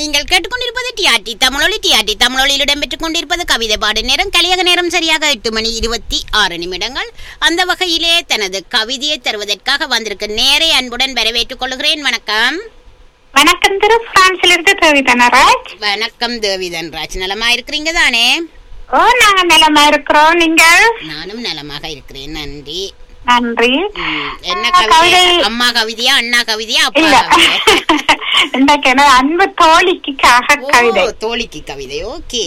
நீங்கள் கேட்டுக்கொண்டிருப்பது டிஆர்டி தமிழொலி டிஆர்டி தமிழொலியில் இடம்பெற்றுக் கொண்டிருப்பது கவிதை பாடு நேரம் கலியக நேரம் சரியாக எட்டு மணி இருபத்தி ஆறு நிமிடங்கள் அந்த வகையிலே தனது கவிதையை தருவதற்காக வந்திருக்க நேரே அன்புடன் வரவேற்றுக் கொள்கிறேன் வணக்கம் வணக்கம் திரு பிரான்சில் இருந்து தேவி தனராஜ் வணக்கம் தேவி தன்ராஜ் நலமா இருக்கிறீங்க தானே ஓ நாங்க நிலமா இருக்கிறோம் நீங்கள் நானும் நலமாக இருக்கிறேன் நன்றி நன்றி ம், என்ன ஆ, கவிதை கவிதை- அம்மா கவிதையா அண்ணா கவிதையா அப்பா இல்ல கவிதையா இன்றைக்கு என்ன அன்பு தோழிக்காக ஓ கவிதை தோழிக்கு கவிதை ஓகே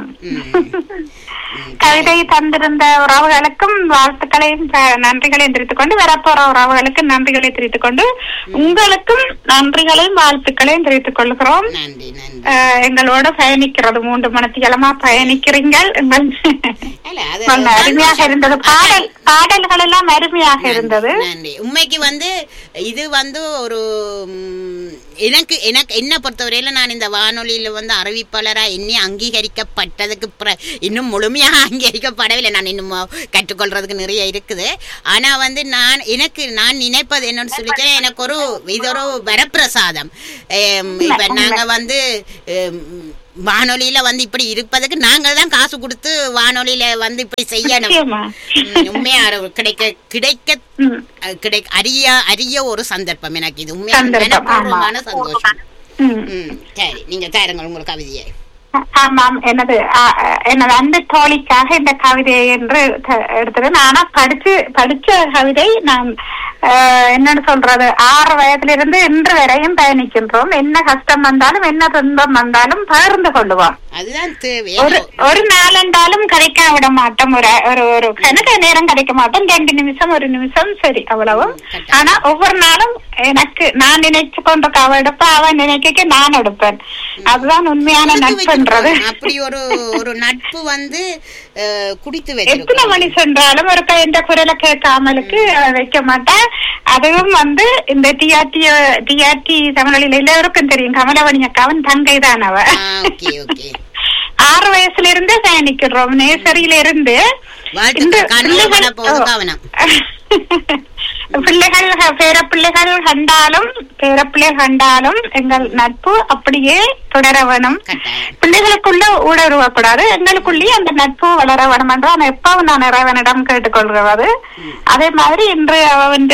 ம். கவிதை தந்திருந்த உறவுகளுக்கும் வாழ்த்துக்களையும் ப- நன்றிகளையும் தெரிவித்துக் கொண்டு வரப்போற உறவுகளுக்கு நன்றிகளை தெரிவித்துக் கொண்டு உங்களுக்கும் நன்றிகளையும் வாழ்த்துக்களையும் தெரிவித்துக் கொள்கிறோம் நன்றி நன்றி அஹ், எங்களோட பயணிக்கிறது மூன்று மணித்தியலமா பயணிக்கிறீங்கள் எங்கள் இல்ல, அது நல்ல அருமையாக இருந்தது பாடல் பாடல்கள் எல்லாம் அருமையாக இருந்தது நன்றி உண்மைக்கு வந்து இது வந்து ஒரு ம், எனக்கு எனக்கு என்ன பொறுத்தவரையில நான் இந்த வானொலியில வந்து அறிவிப்பாளரா என்னை அங்கீகரிக்கப்பட்டதுக்கு பிற- இன்னும் முழுமையாக அங்கீகரிக்கப்படவில்லை நான் இன்னும் கற்றுக்கொள்றதுக்கு நிறைய இருக்குது ஆனா வந்து நான் எனக்கு நான் நினைப்பது என்னன்னு சொல்லிட்டு எனக்கு ஒரு இது ஒரு வரப்பிரசாதம் ஏம், இப்ப நாங்க வந்து ஏம், வானொலியில வந்து இப்படி இருப்பதுக்கு நாங்கள் தான் காசு கொடுத்து வானொலியில வந்து இப்படி செய்யணும் நிச்சயமா. ம், உண்மையா அது கிடைக்க கிடைக்க ம். அஹ், கிடை அரிய அரிய ஒரு சந்தர்ப்பம் எனக்கு இது உண்மையான சந்தர்ப்பம், மனப்பூர்வமான ஆமா. சந்தோஷம் ம். ம் சரி நீங்க தாருங்கள் உங்கள் கவிதையை ஆமாம் எனது ஆ, ஆ, எனது அன்பு தோழிக்காக இந்த கவிதை என்று த- எடுத்தது நானா படிச்சு படிச்ச கவிதை நான் ஆ, என்னன்னு சொல்றது ஆறு வயதிலிருந்து இன்று வரையும் பயணிக்கின்றோம் என்ன கஷ்டம் வந்தாலும் என்ன துன்பம் வந்தாலும் பகிர்ந்து கொள்ளுவோம் அதுதான் தேவை ஒரு ஒரு நாளெண்டாலும் கிடைக்க விட மாட்டோம் ஒரு ஒரு ஒரு கணக்க நேரம் கிடைக்க மாட்டோம் ரெண்டு நிமிஷம் ஒரு நிமிஷம் சரி அவ்வளவும் கட்டாயம். ஆனா ஒவ்வொரு நாளும் எனக்கு நான் நினைச்சு கொண்டு அவ எடுப்பேன் அவன் நினைக்க நான் எடுப்பேன் அதுதான் உண்மையான குடித்து நட்புன்றது வச்சிருப்பாங்க. அப்படி ஒரு ஒரு நட்பு வந்து அஹ், குடித்து எத்தனை வச்சிருக்கோம் மணி சென்றாலும் ஒரு எந்த குரலை கேட்காமலுக்கு அஹ், வைக்க மாட்டேன் அதுவும் வந்து இந்த டிஆர்டி டிஆர்டி தமிழில் எல்லோருக்கும் தெரியும் கமலவணி அக்காவன் தங்கை தான் அவ ஓகே ஓகே ஆறு வயசுல இருந்தே பயணிக்கிறோம் நேசரியில இருந்து வாழ்த்துக்கள் கண்ணில் பட போது ஓ. கவனம் பிள்ளைகள் பேர பிள்ளைகள் கண்டாலும் பேர பிள்ளைகள் கண்டாலும் எங்கள் நட்பு அப்படியே தொடர வேணும் கட்டாயம் பிள்ளைகளுக்குள்ள ஊடுருவக்கூடாது எங்களுக்குள்ளேயே அந்த நட்பு வளர வேணும் என்று நான் எப்பவும் நான் இறைவனிடம் கேட்டுக்கொள்கிறது அதே மாதிரி இன்று அவன்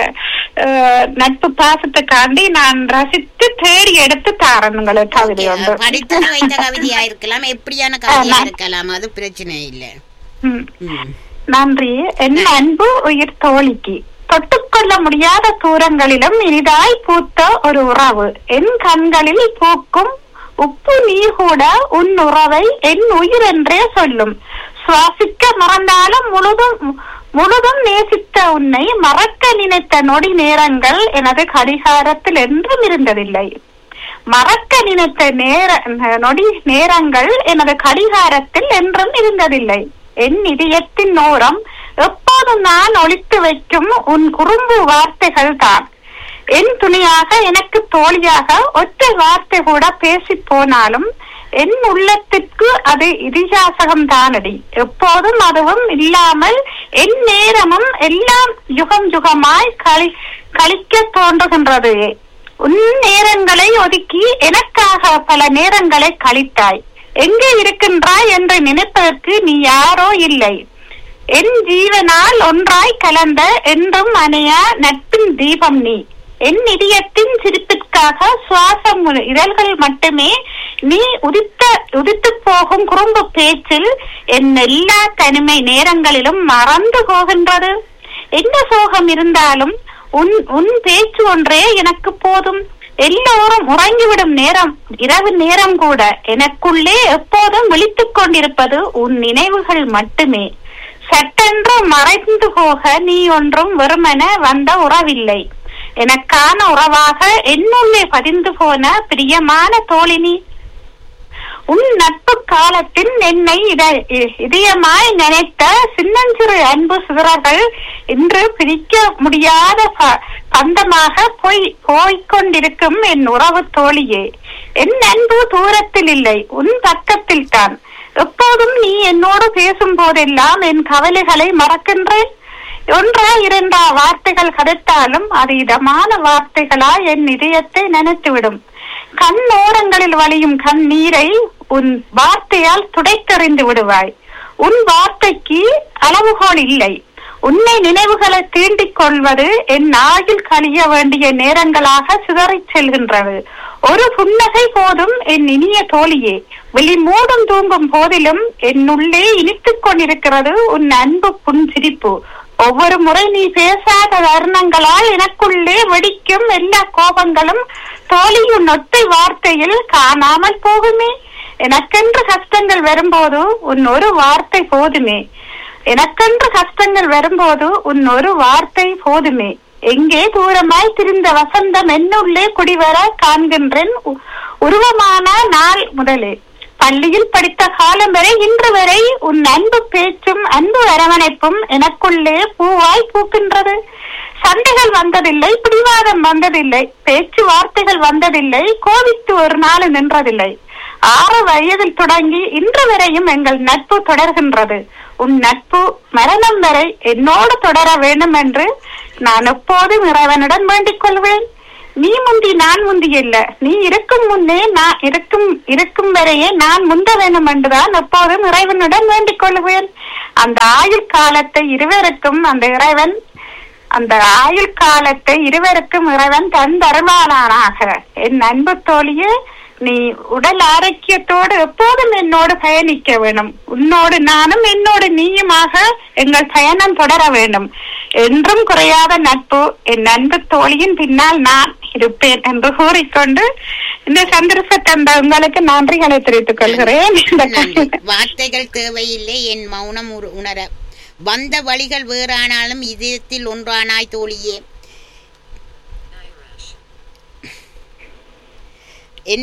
நட்பு பாசத்துக்காண்டி நான் ரசித்து தேடி எடுத்து தாரன் உங்களுக்கு கவிதை உண்டு படித்து வைத்த கவிதையா இருக்கலாம் எப்படியான கவிதையா இருக்கலாம் அது பிரச்சனை இல்லை ம். ம் நன்றி என் அன்பு உயிர் தோழிக்கு தொட்டுக்கொள்ள முடியாத தூரங்களிலும் இனிதாய் பூத்த ஒரு உறவு என் கண்களில் பூக்கும் உப்பு நீர் கூட உன் உறவை என் உயிர் என்றே சொல்லும் சுவாசிக்க மறந்தாலும் முழுதும் முழுதும் நேசித்த உன்னை மறக்க நினைத்த நொடி நேரங்கள் எனது கடிகாரத்தில் என்றும் இருந்ததில்லை மறக்க நினைத்த நேர நொடி நேரங்கள் எனது கடிகாரத்தில் என்றும் இருந்ததில்லை என் இதயத்தின் ஓரம் எப்போதும் நான் ஒழித்து வைக்கும் உன் குறும்பு வார்த்தைகள் தான் என் துணையாக எனக்கு தோழியாக ஒற்றை வார்த்தை கூட பேசி போனாலும் என் உள்ளத்திற்கு அது இதிகாசகம் தானடி எப்போதும் அதுவும் இல்லாமல் என் நேரமும் எல்லாம் யுகம் யுகமாய் களி கழிக்க தோன்றுகின்றது உன் நேரங்களை ஒதுக்கி எனக்காக பல நேரங்களை கழித்தாய் எங்கே இருக்கின்றாய் என்று நினைப்பதற்கு நீ யாரோ இல்லை என் ஜீவனால் ஒன்றாய் கலந்த என்றும் அணைய நட்பின் தீபம் நீ என் இதயத்தின் சிரிப்பிற்காக சுவாசம் உள்ள இதழ்கள் மட்டுமே நீ உதித்த உதித்து போகும் குறும்பு பேச்சில் என் எல்லா தனிமை நேரங்களிலும் மறந்து போகின்றது என்ன சோகம் இருந்தாலும் உன் உன் பேச்சு ஒன்றே எனக்கு போதும் எல்லோரும் உறங்கிவிடும் நேரம் இரவு நேரம் கூட எனக்குள்ளே எப்போதும் விழித்துக் கொண்டிருப்பது உன் நினைவுகள் மட்டுமே சட்டென்று மறைந்து போக நீ ஒன்றும் வெறுமன வந்த உறவில்லை எனக்கான உறவாக என்னுள்ளே பதிந்து போன பிரியமான தோழினி உன் நட்பு காலத்தின் என்னை இத- இ- இதயமாய் நினைத்த சின்னஞ்சிறு அன்பு சிதறர்கள் இன்று பிரிக்க முடியாத ப- பந்தமாக போய் போய்கொண்டிருக்கும் என் உறவு தோழியே என் அன்பு தூரத்தில் இல்லை உன் பக்கத்தில் தான் எப்போதும் நீ என்னோடு பேசும் போதெல்லாம் என் கவலைகளை மறக்கின்றேன் ஒன்றா இரண்டா வார்த்தைகள் கிடைத்தாலும் அது இதமான வார்த்தைகளா என் இதயத்தை நினைத்துவிடும் கண்ணோரங்களில் வழியும் கண்ணீரை உன் வார்த்தையால் துடைத்தெறிந்து விடுவாய் உன் வார்த்தைக்கு அளவுகோல் இல்லை உன்னை நினைவுகளை தீண்டிக் கொள்வது என் ஆயுள் கழிய வேண்டிய நேரங்களாக சிதறிச் செல்கின்றது ஒரு புன்னகை போதும் என் இனிய தோழியே வெளி மூடும் தூங்கும் போதிலும் என்னுள்ளே இனித்துக் கொண்டிருக்கிறது உன் அன்பு புன்சிரிப்பு ஒவ்வொரு முறை நீ பேசாத தருணங்களால் எனக்குள்ளே வெடிக்கும் எல்லா கோபங்களும் தோழி உன் ஒத்தை வார்த்தையில் காணாமல் போகுமே எனக்கென்று கஷ்டங்கள் வரும்போது உன் ஒரு வார்த்தை போதுமே எனக்கென்று கஷ்டங்கள் வரும்போது உன் ஒரு வார்த்தை போதுமே எங்கே தூரமாய் திரிந்த வசந்தம் என்னுள்ளே குடிவர காண்கின்றேன் உ- உருவமான நாள் முதலே பள்ளியில் படித்த காலம் வரை இன்று வரை உன் அன்பு பேச்சும் அன்பு அரவணைப்பும் எனக்குள்ளே பூவாய் பூக்கின்றது சண்டைகள் வந்ததில்லை பிடிவாதம் வந்ததில்லை பேச்சு வார்த்தைகள் வந்ததில்லை கோவித்து ஒரு நாள் நின்றதில்லை ஆறு வயதில் தொடங்கி இன்று வரையும் எங்கள் நட்பு தொடர்கின்றது உன் நட்பு மரணம் வரை என்னோடு தொடர வேண்டும் என்று நான் எப்போதும் இறைவனிடம் வேண்டிக் கொள்வேன் நீ முந்தி நான் முந்தி இல்ல நீ இருக்கும் முன்னே நான் இருக்கும் இருக்கும் வரையே நான் முந்த வேண்டும் என்றுதான் எப்போதும் இறைவனிடம் வேண்டிக் கொள்வேன் அந்த ஆயுள் காலத்தை இருவருக்கும் அந்த இறைவன் அந்த ஆயுள் காலத்தை இருவருக்கும் இறைவன் தந்தருமானானாக என் அன்பு தோழியே நீ உடல் ஆரோக்கியத்தோடு எப்போதும் என்னோடு பயணிக்க வேண்டும் உன்னோடு நானும் என்னோடு நீயுமாக எங்கள் பயணம் தொடர வேண்டும் என்றும் குறையாத நட்பு என் அன்பு தோழியின் பின்னால் நான் இருப்பேன் என்று கூறிக்கொண்டு இந்த சந்தர்ப்பத்தை தந்த உங்களுக்கு நன்றிகளை தெரிவித்துக் கொள்கிறேன் இந்த நன்றி வார்த்தைகள் தேவையில்லை என் மௌனம் உரு- உணர வந்த வழிகள் வேறானாலும் இதயத்தில் ஒன்றானாய் தோழியே என்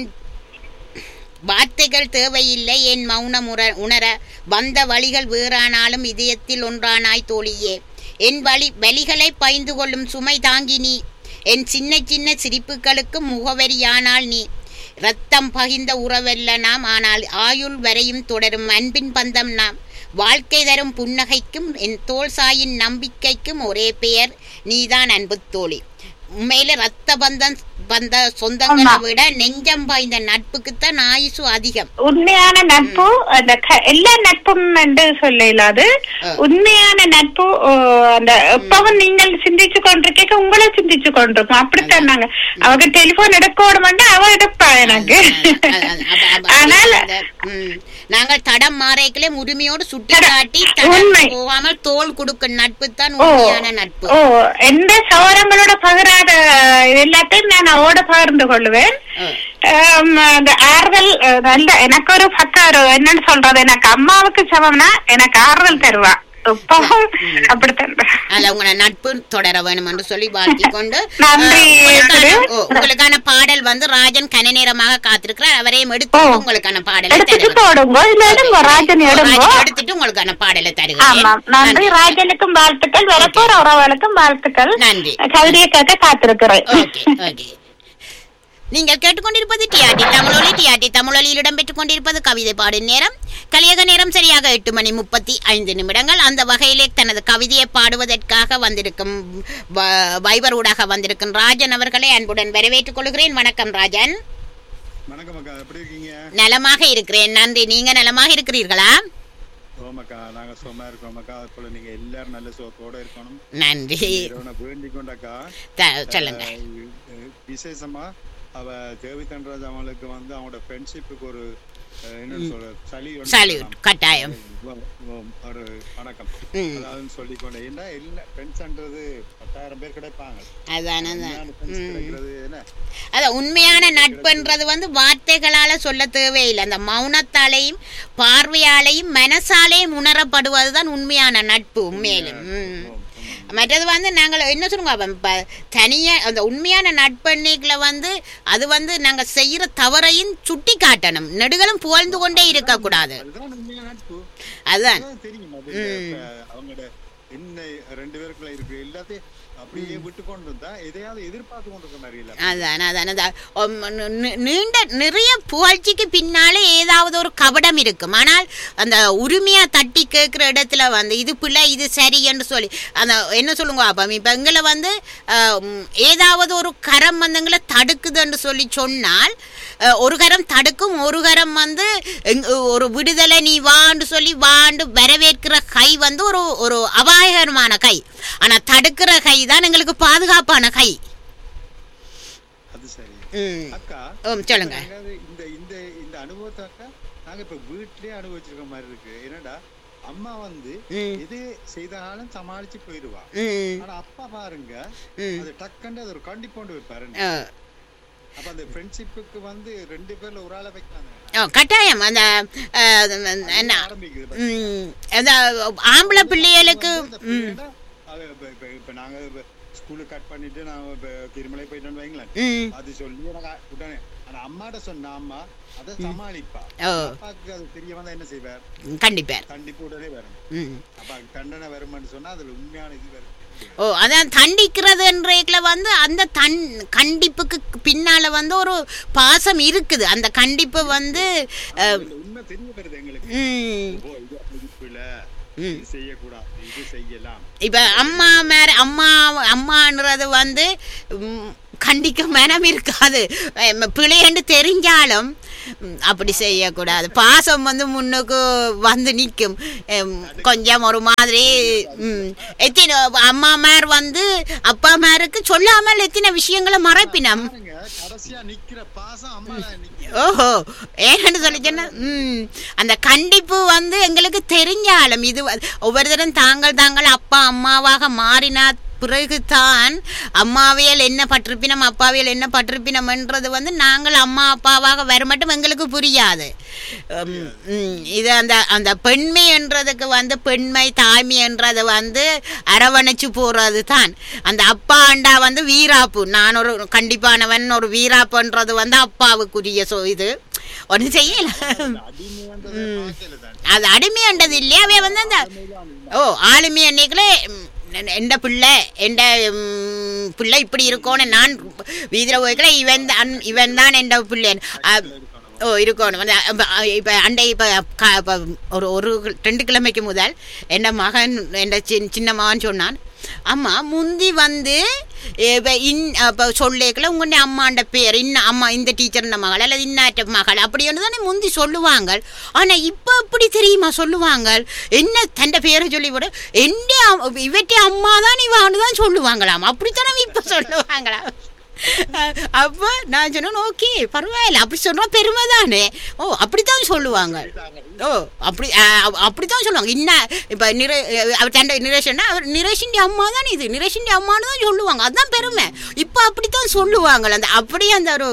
வார்த்தைகள் தேவையில்லை என் மௌனம் உற உணர வந்த வழிகள் வேறானாலும் இதயத்தில் ஒன்றானாய் தோழியே என் வழி வலிகளை பயந்து கொள்ளும் சுமை தாங்கி நீ என் சின்ன சின்ன சிரிப்புகளுக்கு முகவரியானால் நீ ரத்தம் பகிர்ந்த உறவல்ல நாம் ஆனால் ஆயுள் வரையும் தொடரும் அன்பின் பந்தம் நாம் வாழ்க்கை தரும் புன்னகைக்கும் என் தோல் சாயின் நம்பிக்கைக்கும் ஒரே பெயர் நீதான் அன்பு தோழி உண்மையில ரத்த பந்தம் பந்த சொந்தங்களை ஆமா. விட நெஞ்சம் பாய்ந்த நட்புக்குத்தான் ஆயுசு அதிகம் உண்மையான நட்பு அந்த க- எல்லா நட்பும் என்று சொல்ல இயலாது ஆ. உண்மையான நட்பு ஓ, அந்த எப்பவும் நீங்கள் சிந்திச்சு கொண்டிருக்க உங்களை சிந்திச்சு கொண்டிருக்கும் அப்படித்தான் நாங்க அவங்க டெலிபோன் எடுக்கணும்னா அவ எடுப்பா எனக்கு அது- அது- அது- அது- ஆனால் அந்த, ம், நாங்கள் தடம் மாறைகளே உரிமையோடு சுட்டி தட- காட்டி தடம் உண்மை. போகாமல் தோல் கொடுக்கும் நட்பு தான் ஓ உண்மையான நட்பு ஓ எந்த சௌரங்களோட பகிராத இது எல்லாத்தையும் நான் அவோட பகிர்ந்து கொள்ளுவேன் ஆ. ஆம், அந்த ஆறுதல் அஹ், நல்ல எனக்கு ஒரு பக்கம் ஒரு என்னன்னு சொல்றது எனக்கு அம்மாவுக்கு சமம்னா எனக்கு ஆறுதல் தருவா இப்போ அப்படித்தான் அதுல உங்களை நட்பு தொடர வேணும் என்று சொல்லி வாழ்த்திக் கொண்டு நன்றி, அஹ், உங்களுக்கான- திரு. ஓ, உங்களுக்கான பாடல் வந்து ராஜன் கன நேரமாக காத்திருக்கிறார் அவரையும் எடுத்து ஓ. உங்களுக்கான பாடலை எடுத்துட்டு தருகிறேன். போடுங்க இல்ல எடுங்க ராஜன் எடுங்க ராஜன் எடுத்துட்டு உங்களுக்கான பாடலை தருகிறேன் ஆமா நன்றி ராஜனுக்கும் வாழ்த்துக்கள் வரப்போற உறவுகளுக்கும் வாழ்த்துக்கள் நன்றி. கவிதையை கேட்க காத்திருக்கிறேன் ஓகே ஓகே நீங்கள் கேட்டுக்கொண்டிருப்பது டிஆர்டி தமிழொலி டிஆர்டி தமிழொலியில் இடம்பெற்றுக் கொண்டிருப்பது கவிதை பாடும் நேரம் கலியக நேரம் சரியாக எட்டு மணி முப்பத்தி ஐந்து நிமிடங்கள் அந்த வகையிலே தனது கவிதையை பாடுவதற்காக வந்திருக்கும் வ- வைபர் ஊடாக வந்திருக்கும் ராஜன் அவர்களை அன்புடன் வரவேற்றுக் கொள்கிறேன் வணக்கம் ராஜன் வணக்கம் அக்கா எப்படி இருக்கீங்க நலமாக இருக்கிறேன் நன்றி நீங்க நலமாக இருக்கிறீர்களா ஓமக்கா நாங்க சும்மா இருக்கோம் அக்கா அது போல நீங்க எல்லாரும் நல்ல சுகத்தோட இருக்கணும் நன்றி இறைவனை வேண்டிக் கொண்டக்கா த- சொல்லுங்க அஹ், அஹ், விசேஷமா அவ தேவி தன்ராஜ் அவங்களுக்கு வந்து அவங்களோட ஃப்ரெண்ட்ஷிப்புக்கு ஒரு அஹ், என்ன சொல்ற சளி ஒன்று சல்யூட் சொல்லலாம். கட்டாயம் வ- வ- ஒரு வணக்கம் ம். அதாவது சொல்லிக்கொண்டே என்ன இல்ல ஃப்ரெண்ட்ஸ்ன்றது பத்தாயிரம் பேர் கிடைப்பாங்க அதான் அதான் உண்மையான friends ம். கிடைக்கிறது என்ன அதான் உண்மையான நட்புன்றது வந்து வார்த்தைகளால சொல்ல தேவையில்லை அந்த மௌனத்தாலையும் பார்வையாலையும் மனசாலையும் உணரப்படுவதுதான் உண்மையான நட்பு உண்மையிலும் ம். ஓ, ஆமா. மற்றது வந்து நாங்கள் என்ன சொல்லுங்க அப்ப இப்ப தனியா அந்த உண்மையான நட்பெண்ணிகளை வந்து அது வந்து நாங்க செய்யற தவறையும் சுட்டி காட்டணும் நெடுகளும் புகழ்ந்து கொண்டே இருக்கக்கூடாது அதுதான் உண்மையான நட்பு அதுதான் அதான் தெரியும் அது ம். இப்ப அவங்களோட என்ன ரெண்டு பேருக்குள்ள இருக்கு எல்லாத்தையும் அப்படியே விட்டு கொண்டு இருந்தா எதையாவது எதிர்பார்த்து கொண்டு இருக்க மாதிரி இல்ல அதான் அதான் அதான் உம், நி- நி- நீண்ட நிறைய புகழ்ச்சிக்கு பின்னாலே ஏதாவது ஒரு கபடம் இருக்கும் ஆனால் அந்த உரிமையா தட்டி கேட்குற இடத்துல வந்து இது பிள்ளை இது சரி என்று சொல்லி அந்த என்ன சொல்லுங்க அப்போ இப்போ எங்களை வந்து அஹ், உம், ஏதாவது ஒரு கரம் வந்து எங்களை தடுக்குதுன்னு சொல்லி சொன்னால் அஹ், ஒரு கரம் தடுக்கும் ஒரு கரம் வந்து எங்க- ஒரு விடுதலை நீ வாண்டு சொல்லி வாண்டு வரவேற்கிற கை வந்து ஒரு ஒரு அபாயகரமான கை ஆனா தடுக்கிற கை தான் எங்களுக்கு பாதுகாப்பான கை அது சரி ம் அக்கா ம், சொல்லுங்க நாங்க இந்த இந்த இந்த அனுபவத்தை அக்கா நாங்க இப்ப வீட்லயே அனுபவிச்சிருக்க மாதிரி இருக்கு என்னடா அம்மா வந்து ம். எது செய்தாலும் சமாளிச்சு போயிடுவா ம் ஆனா அப்பா பாருங்க ம் அது டக்குன்னு அது ஒரு கண்டிப்போண்டு வைப்பாரு ஆ. அப்ப அந்த ஃப்ரெண்ட்ஷிப்புக்கு வந்து ரெண்டு பேர்ல ஒரு ஆளை வைக்கிறாங்க ஆ, கட்டாயம் அந்த ஆ, என்ன ஆரம்பிக்குது ம், அந்த ஆம்பளை பிள்ளைகளுக்கு இந்த ம் பிள்ளையோட, அது இப்ப- இப்ப- இப்ப நாங்க ஸ்கூலுக்கு கட் பண்ணிட்டு நான் இப்ப திருமலை போயிட்டோன்னு வைங்களேன் ம் அது சொல்லி எனக்கு உடனே ஆனா அம்மாட்ட சொன்ன அம்மா அதை சமாளிப்பா ஓ அப்பாவுக்கு அது தெரிய வந்தா என்ன செய்வார் கண்டிப்பார் கண்டிப்பு உடனே வரும் ம் அப்ப அது தண்டனை வரும்னு சொன்னா அதுல உண்மையான இது வரும் ஓ அதான் தண்டிக்கிறதுன்றதுல வந்து அந்த தன் கண்டிப்புக்கு பின்னால வந்து ஒரு பாசம் இருக்குது அந்த கண்டிப்பு வந்து அஹ், அதுல உண்மை தெரிய வருது எங்களுக்கு ம் ஓ இது அப்படி இல்ல ம் இது செய்யக்கூடாது இது செய்யலாம் இப்போ அம்மா மேல அம்மா அம்மான்றது வந்து ம், கண்டிக்க மனம் இருக்காது எம், பிழைன்னு தெரிஞ்சாலும் ம், அப்படி செய்யக்கூடாது பாசம் வந்து முன்னுக்கு வந்து நிற்கும் கொஞ்சம் ஒரு மாதிரி ம், எத்தனை அம்மா மேர் வந்து அப்பா மேருக்கு சொல்லாமல் எத்தனை விஷயங்களை மறைப்பினம் பாருங்க கடைசியா நிக்கிற பாசம் அம்மா நிக்கிற ஓஹோ ஏன்னு சொல்லி சொன்னா ம் அந்த கண்டிப்பு வந்து எங்களுக்கு தெரிஞ்சாலும் இது வ- ஒவ்வொரு தரம் தாங்கள் தாங்கள் அப்பா அம்மாவாக மாறினா பிறகுதான் அம்மாவியல் என்ன பட்டிருப்பினம் அப்பாவியல் என்ன பட்டிருப்பினம்ன்றது வந்து நாங்கள் அம்மா அப்பாவாக வர மட்டும் எங்களுக்கு புரியாது உம், உம், இது அந்த அந்த பெண்மை என்றதுக்கு வந்து பெண்மை தாய்மை என்றது வந்து அரவணைச்சு போறது தான் அந்த அப்பா அண்டா வந்து வீராப்பு நான் ஒரு கண்டிப்பானவன் ஒரு வீராப்புன்றது வந்து அப்பாவுக்குரிய சொ இது ஒன்றும் செய்யல அடிமைன்றதை பார்க்கல தான் அது அடிமைன்றது இல்லையா அவ வந்து அந்த ஓ ஆளுமை அன்னைக்குள்ளே எந்த பிள்ளை எந்த ம், பிள்ளை இப்படி இருக்கோன்னு நான் வீதியில் போய்க்கல இவன் தான் இவன் தான் எந்த பிள்ளை அ- ஓ இருக்கணும் வந்து இப்போ அண்டை இப்போ ஒரு ஒரு ரெண்டு கிழமைக்கு முதல் என் மகன் என் சின் சின்ன மகன் சொன்னான் அம்மா முந்தி வந்து இப்போ இன் இப்போ சொல்லேக்கல உங்களுடைய அம்மாண்ட பேர் இன்ன அம்மா இந்த டீச்சர் மகள் அல்லது இன்னாட்ட மகள் அப்படின்னு தானே முந்தி சொல்லுவாங்க ஆனால் இப்போ எப்படி தெரியுமா சொல்லுவாங்க என்ன தண்ட பேரை சொல்லி விட எந்த இவற்றை அம்மா தான் இவான்னு தான் சொல்லுவாங்களாம் அப்படித்தானே இப்போ சொல்லுவாங்களாம் அப்போ நான் சொன்னேன் ஓகே பரவாயில்ல அப்படி சொன்னா பெருமை தானே ஓ அப்படித்தான் சொல்லுவாங்க ஓ அப்படி அஹ், அப்படித்தான் சொல்லுவாங்க இன்ன இப்போ நிறை அவர் தண்டை நிரேஷன்னா அவர் நிரேஷின் அம்மா தான் இது நிரேஷின் அம்மான்னு தான் சொல்லுவாங்க அதுதான் பெருமை இப்போ அப்படித்தான் சொல்லுவாங்க அந்த அப்படியே அந்த ஒரு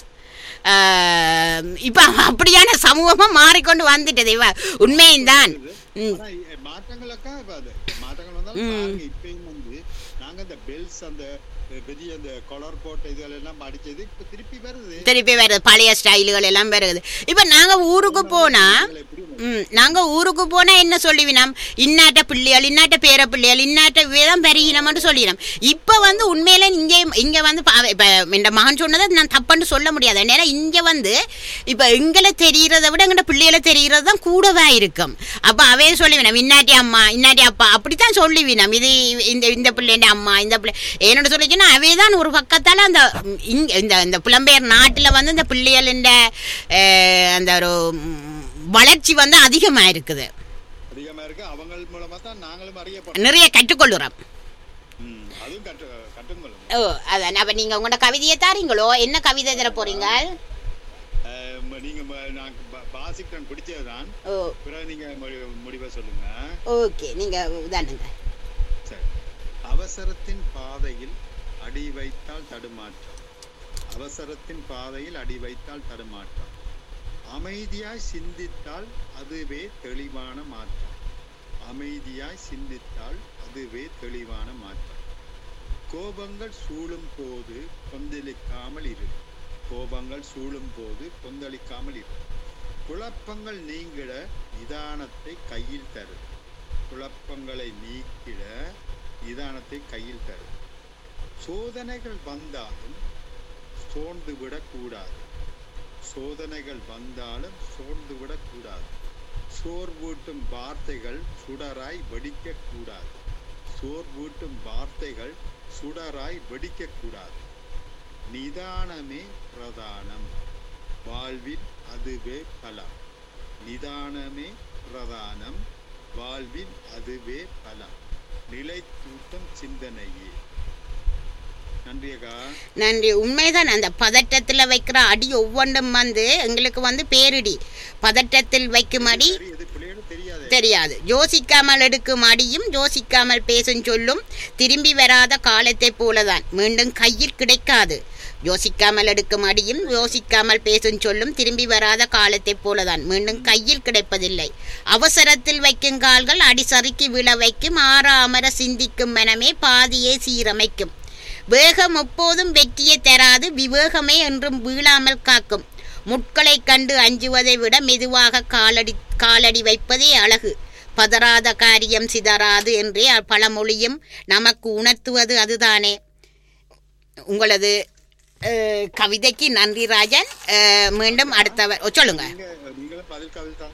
ஆஹ், இப்போ அப்படியான சமூகமாக மாறிக்கொண்டு வந்துட்டது இவ உண்மையும்தான் ம் ஆனா இ- மாற்றங்களுக்கா இப்ப அது மாற்றங்கள் வந்தாலும் பாருங்க இப்பயும் வந்து நாங்க இந்த பெல்ஸ் அந்த அஹ், பெரிய அந்த கொலர் போட்ட இதுகள் எல்லாம் அடிச்சது இப்ப திருப்பி வருது திருப்பி வருது பழைய ஸ்டைலுகள் எல்லாம் வருது இப்போ நாங்கள் ஊருக்கு போனால் இதுல எப்படி ம் நாங்கள் ஊருக்கு போனால் என்ன சொல்லிவினோம் இன்னாட்ட பிள்ளைகள் இன்னாட்ட பேர பிள்ளைகள் இன்னாட்ட வேதம் பெருகினம்னு சொல்லினோம் இப்போ வந்து உண்மையில இங்கே இங்கே வந்து இப்போ இந்த மகன் சொன்னதை நான் தப்புன்னு சொல்ல முடியாது ஏன்னா இங்கே வந்து இப்போ எங்களை தெரிகிறத விட எங்கள்ட பிள்ளைகளை தெரிகிறது தான் கூடவா இருக்கும் அப்போ அவே சொல்லிவினோம் இன்னாட்டி அம்மா இன்னாட்டி அப்பா அப்படித்தான் சொல்லிவினோம் இது இந்த இந்த பிள்ளைண்ட அம்மா இந்த பிள்ளை என்னோட சொல்லிச்சுன்னா அவே தான் ஒரு பக்கத்தால் அந்த ம், இங்க இந்த இந்த புலம்பெயர் நாட்டில் வந்து இந்த பிள்ளைகளின் அந்த ஒரு ம், வளர்ச்சி வந்து அதிகமா இருக்குது அதிகமா இருக்கு அவங்க மூலமா தான் நாங்களும் அறியப்படும் நிறைய கற்றுக்கொள்ளுறோம் ம், அதுவும் கற்று கற்றுங்களும் ஓ அதான் அப்ப நீங்க உங்களோட கவிதையை தாரீங்களோ என்ன கவிதை தர போறீங்க நீங்க ம- நான் பா- வாசிக்கிறேன் பிடிச்சதுதான் ஓ பிறகு நீங்க மு- முடிவை சொல்லுங்க ஓகே நீங்க தானுங்க சரி அவசரத்தின் பாதையில் அடி வைத்தால் தடுமாற்றம் அவசரத்தின் பாதையில் அடி வைத்தால் தடுமாற்றம் அமைதியாய் சிந்தித்தால் அதுவே தெளிவான மாற்றம் அமைதியாய் சிந்தித்தால் அதுவே தெளிவான மாற்றம் கோபங்கள் சூழும் போது கொந்தளிக்காமல் இரு கோபங்கள் சூழும் போது கொந்தளிக்காமல் இரு குழப்பங்கள் நீங்கிட நிதானத்தை கையில் தரு குழப்பங்களை நீக்கிட நிதானத்தை கையில் தரு சோதனைகள் வந்தாலும் சோர்ந்து விடக்கூடாது சோதனைகள் வந்தாலும் சோர்ந்து விடக்கூடாது சோர்வூட்டும் வார்த்தைகள் சுடராய் வெடிக்க கூடாது சோர்வூட்டும் வார்த்தைகள் சுடராய் வெடிக்க கூடாது நிதானமே பிரதானம் வாழ்வில் அதுவே பலம் நிதானமே பிரதானம் வாழ்வில் அதுவே பலம் நிலைத்தூட்டம் சிந்தனையே நன்றி அக்கா நன்றி உண்மைதான் அந்த பதட்டத்துல வைக்கிற அடி ஒவ்வொன்றும் வந்து எங்களுக்கு வந்து பேரிடி பதட்டத்தில் வைக்கும் அடி சரி எது பிள்ளைகளும் தெரியாது தெரியாது யோசிக்காமல் எடுக்கும் அடியும் யோசிக்காமல் பேசும் சொல்லும் திரும்பி வராத காலத்தை போலதான் மீண்டும் கையில் கிடைக்காது யோசிக்காமல் எடுக்கும் அடியும் யோசிக்காமல் பேசும் சொல்லும் திரும்பி வராத காலத்தை போலதான் மீண்டும் கையில் கிடைப்பதில்லை அவசரத்தில் வைக்கும் கால்கள் அடி சறுக்கி விழ வைக்கும் ஆறாமர சிந்திக்கும் மனமே பாதியை சீரமைக்கும் வேகம் எப்போதும் வெற்றியை தராது விவேகமே என்றும் வீழாமல் காக்கும் முட்களை கண்டு அஞ்சுவதை விட மெதுவாக காலடி காலடி வைப்பதே அழகு பதறாத காரியம் சிதறாது என்றே பழமொழியும் நமக்கு உணர்த்துவது அதுதானே உங்களது அஹ், கவிதைக்கு நன்றி ராஜன் அஹ், மீண்டும் அடுத்தவர் ஓ, சொல்லுங்க நீங்க நீங்களும் பதில் கவிதை தான்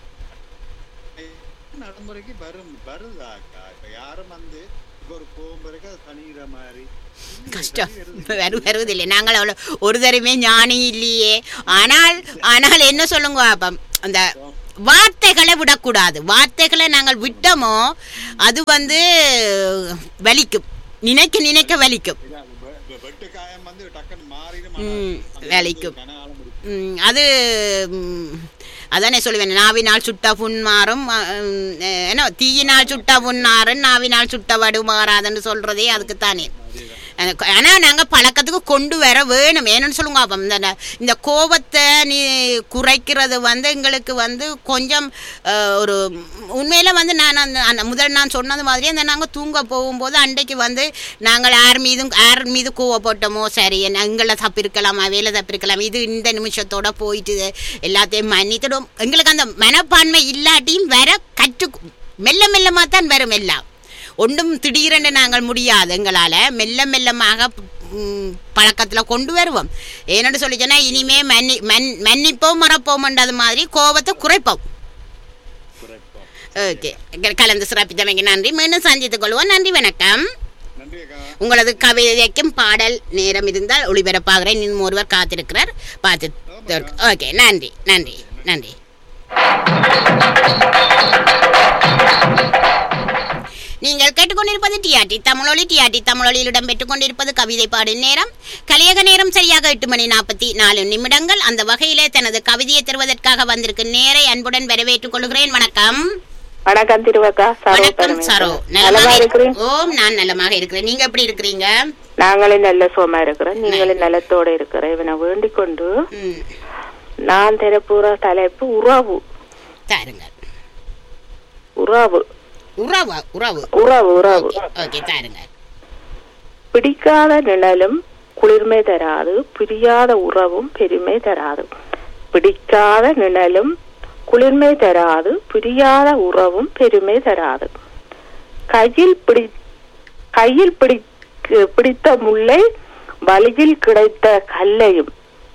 நடைமுறைக்கு வரும் வருதா அக்கா இப்ப யாரும் வந்து இப்ப ஒரு கோபம் பிறகு அது தணிகிற மாதிரி இல்லையே, கஷ்டம் தணிகிறது. வரு வருவதில்லை நாங்கள் அவ்வளோ ஒரு தடவை ஞானி இல்லையே ஆனால் ஆனால் என்ன சொல்லுங்க அப்பம் அந்த வார்த்தைகளை விடக்கூடாது வார்த்தைகளை நாங்கள் விட்டோமோ அது வந்து வலிக்கும் நினைக்க நினைக்க வலிக்கும் இல்ல, அது வெ- வெ- வெட்டு காயம் வந்து டக்குன்னு மாறிடும் ம், ஆனா, வேலைக்கும். கனகாலம் இருக்கும். ம், அது ம், அதானே சொல்லுவேன் நாவினால் சுட்ட புண் மாறும் அ, ம், என்ன தீயினால் சுட்ட புண் மாறும் நாவினால் சுட்ட வடு மாறாதுன்னு சொல்றதே அதுக்குத்தானே அதேதான். ஆனா நாங்க பழக்கத்துக்கு கொண்டு வர வேணும் ஏன்னு சொல்லுங்க அப்ப இந்த இந்த கோபத்தை நீ குறைக்கிறது வந்து எங்களுக்கு வந்து கொஞ்சம் அஹ், ஒரு உண்மையில வந்து நான் அந்த அந்த முதல் நான் சொன்னது மாதிரி அந்த நாங்கள் தூங்க போகும்போது அன்றைக்கு வந்து நாங்கள் யார் மீதும் யார் மீது கோவப்பட்டோமோ சரி என்ன எங்களை தப்பிருக்கலாம் வேலை தப்பிருக்கலாம் இது இந்த நிமிஷத்தோட போயிட்டு எல்லாத்தையும் மன்னித்திடும் எங்களுக்கு அந்த மனப்பான்மை இல்லாட்டியும் வர கற்று மெல்ல மெல்லமாக தான் வரும் எல்லாம் ஒன்றும் திடீரென்று நாங்கள் முடியாது எங்களால் மெல்ல மெல்லமாக ம், பழக்கத்துல கொண்டு வருவோம் ஏன்னு சொல்லி சொன்னா இனிமே மன்னி மன் மன்னிப்போம் மறப்போம்ன்றது மாதிரி கோபத்தை குறைப்போம் குறைப்போம். ஓகே கலந்து சிறப்பித்தமைக்கு நன்றி மீண்டும் சந்தித்துக் கொள்வோம் நன்றி வணக்கம் நன்றி அக்கா உங்களது கவிதைக்கும் பாடல் நேரம் இருந்தால் ஒளிபரப்பாகிறேன் இன்னும் ஒருவர் காத்திருக்கிறார் பார்த்து ஓகே நன்றி நன்றி நன்றி நீங்கள் கேட்டுக்கொண்டிருப்பது டிஆர்டி தமிழொலி டிஆர்டி தமிழொலியில் இடம்பெற்றுக் கொண்டிருப்பது கவிதை பாடும் நேரம் கலியக நேரம் சரியாக எட்டு மணி நாற்பத்தி நாலு நிமிடங்கள் அந்த வகையிலே தனது கவிதையை தருவதற்காக வந்திருக்கும் நேரை அன்புடன் வரவேற்றுக் கொள்கிறேன் வணக்கம் வணக்கம் திருவக்கா சரோ வணக்கம் பரமேஸ்வரன். சரோ நலமா நலமாக இருக்கிறேன் இருக்கிறேன் ஓம் நான் நலமாக இருக்கிறேன் நீங்க எப்படி இருக்கிறீங்க நாங்களும் நல்ல சுகமா இருக்கிறோம் நீங்களும் நலத்தோட இருக்கிற இவனை வேண்டிக் கொண்டு ம் நான் தரப்போற தலைப்பு உறவு தாருங்கள் உறவு உறவு உறவு உறவு உறவு ஓகே தாருங்க பிடிக்காத நிழலும் குளிர்மை தராது பிரியாத உறவும் பெருமை தராது பிடிக்காத நிழலும் குளிர்மை தராது பிரியாத உறவும் பெருமை தராது கையில் பிடி கையில் பிடி பிடித்த முல்லை வழியில் கிடைத்த கல்லையும்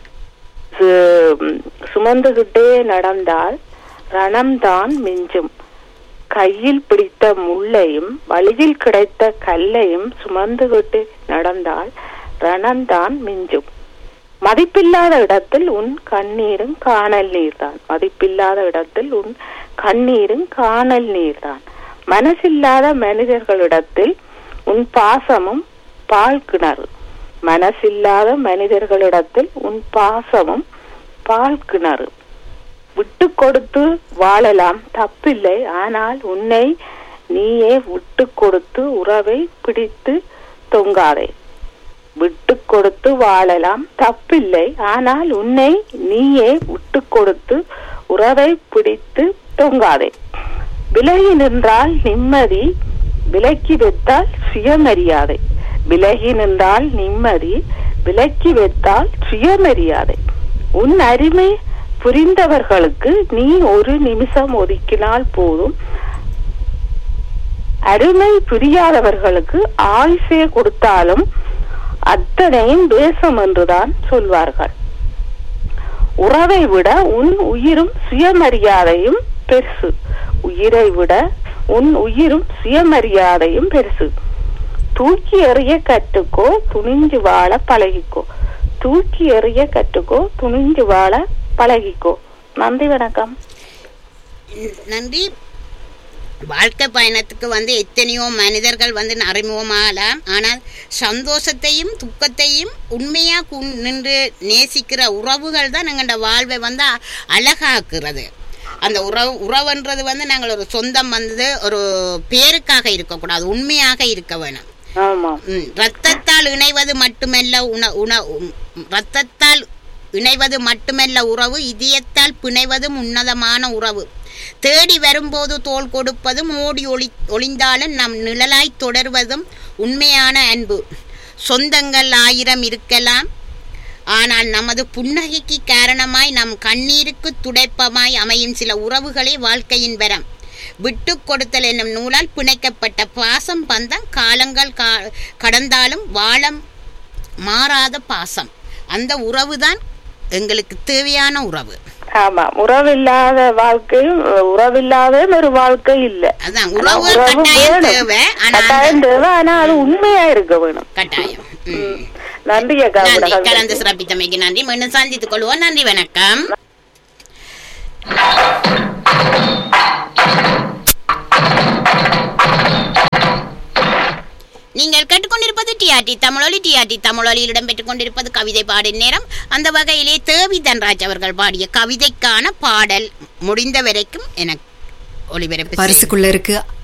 சு- சுமந்துகிட்டே நடந்தால் ரணம்தான் மிஞ்சும் கையில் பிடித்த முள்ளையும் வழியில் கிடைத்த கல்லையும் சுமந்துகிட்டு நடந்தால் ரணம்தான் மிஞ்சும் மதிப்பில்லாத இடத்தில் உன் கண்ணீரும் காணல் நீர்தான் மதிப்பில்லாத இடத்தில் உன் கண்ணீரும் காணல் நீர்தான் மனசில்லாத மனிதர்களிடத்தில் உன் பாசமும் பால் கிணறு மனசில்லாத மனிதர்களிடத்தில் உன் பாசமும் பால் கிணறு விட்டு கொடுத்து வாழலாம் தப்பில்லை ஆனால் உன்னை நீயே விட்டு கொடுத்து உறவை பிடித்து தொங்காதே விட்டு கொடுத்து வாழலாம் தப்பில்லை ஆனால் உன்னை நீயே விட்டு கொடுத்து உறவை பிடித்து தொங்காதே விலகி நின்றால் நிம்மதி விலக்கி வைத்தால் சுயமரியாதை விலகி நின்றால் நிம்மதி விலக்கி வைத்தால் சுயமரியாதை உன் அருமை புரிந்தவர்களுக்கு நீ ஒரு நிமிஷம் ஒதுக்கினால் போதும் அருமை புரியாதவர்களுக்கு ஆயுசே கொடுத்தாலும் அத்தனையும் தேசம் என்றுதான் சொல்வார்கள் உறவை விட உன் உயிரும் சுயமரியாதையும் பெருசு உயிரை விட உன் உயிரும் சுயமரியாதையும் பெருசு தூக்கி எறிய கற்றுக்கோ துணிஞ்சு வாழ பழகிக்கோ தூக்கி எறிய கற்றுக்கோ துணிஞ்சு வாழ பழகிக்கோ நன்றி வணக்கம் நன்றி வாழ்க்கை பயணத்துக்கு வந்து எத்தனையோ மனிதர்கள் வந்து அறிமுகமாகலாம் ஆனால் சந்தோஷத்தையும் துக்கத்தையும் உண்மையாக கு நின்று நேசிக்கிற உறவுகள் தான் எங்களோட வாழ்வை வந்து அ- அழகாக்குறது அந்த உறவு உறவுன்றது வந்து நாங்கள் ஒரு சொந்தம் வந்து ஒரு பேருக்காக இருக்கக்கூடாது உண்மையாக இருக்க வேணும் ஆமா ம், ரத்தத்தால் இணைவது மட்டுமல்ல உண உண உம், ரத்தத்தால் இணைவது மட்டுமல்ல உறவு இதயத்தால் பிணைவதும் உன்னதமான உறவு தேடி வரும்போது தோள் கொடுப்பதும் ஓடி ஒளி ஒளிந்தாலும் நம் நிழலாய் தொடர்வதும் உண்மையான அன்பு சொந்தங்கள் ஆயிரம் இருக்கலாம் ஆனால் நமது புன்னகைக்கு காரணமாய் நம் கண்ணீருக்கு துடைப்பமாய் அமையும் சில உறவுகளே வாழ்க்கையின் வரம் விட்டு கொடுத்தல் என்னும் நூலால் பிணைக்கப்பட்ட பாசம் பந்தம் காலங்கள் கா கடந்தாலும் வாழம் மாறாத பாசம் அந்த உறவுதான் எங்களுக்கு தேவையான உறவு ஆமா உறவில்லாத வாழ்க்கையும் உறவில்லாத ஒரு வாழ்க்கை இல்ல அதான் ஆனா உறவு உறவு கட்டாயம் வேணும். தேவை ஆனா கட்டாயம் அந்த- தேவை ஆனா அது உண்மையா இருக்க வேணும் கட்டாயம் ம். நன்றி அக்கா நன்றி உங்களோட கலந்து கருத்து. சிறப்பித்தமைக்கு நன்றி மீண்டும் சந்தித்துக் கொள்வோம் நன்றி வணக்கம் நீங்கள் கேட்டுக்கொண்டிருப்பது டிஆர்டி தமிழொலி டிஆர்டி தமிழொலியில் இடம்பெற்றுக் கொண்டிருப்பது கவிதை பாடும் நேரம் அந்த வகையிலே தேவி தன்ராஜ் அவர்கள் பாடிய கவிதைக்கான பாடல் முடிந்த வரைக்கும் எனக்கு ஒளிபரப்பு செய்து- பரிசுக்குள்ள இருக்கு